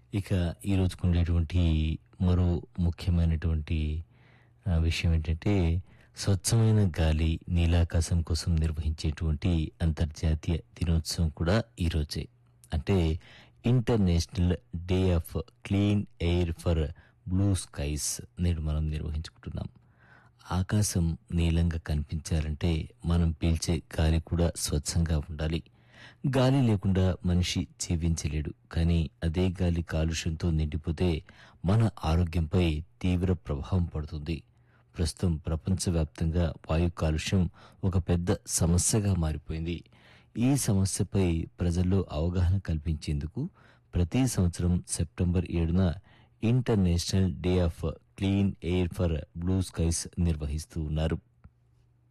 ఇక ఈ రోజుకు ఉండేటువంటి మరో ముఖ్యమైనటువంటి ఆ, విషయం ఏంటంటే స్వచ్ఛమైన గాలి నీలాకాశం కోసం నిర్వహించేటువంటి అంతర్జాతీయ దినోత్సవం కూడా ఈరోజే అంటే international day of clean air for blue skies నేడు మనం నిర్వహించుకుంటున్నాం ఆకాశం నీలంగా కనిపించాలంటే మనం పీల్చే గాలి కూడా స్వచ్ఛంగా ఉండాలి గాలి లేకుండా మనిషి జీవించలేడు కానీ అదే గాలి కాలుష్యంతో నిండిపోతే మన ఆరోగ్యంపై తీవ్ర ప్రభావం పడుతుంది ప్రస్తుతం ప్రపంచవ్యాప్తంగా వాయు కాలుష్యం ఒక పెద్ద సమస్యగా మారిపోయింది ఈ సమస్యపై ప్రజల్లో అవగాహన కల్పించేందుకు ప్రతి సంవత్సరం సెప్టెంబర్ ఏడున international day of clean air for blue skies నిర్వహిస్తూ ఉన్నారు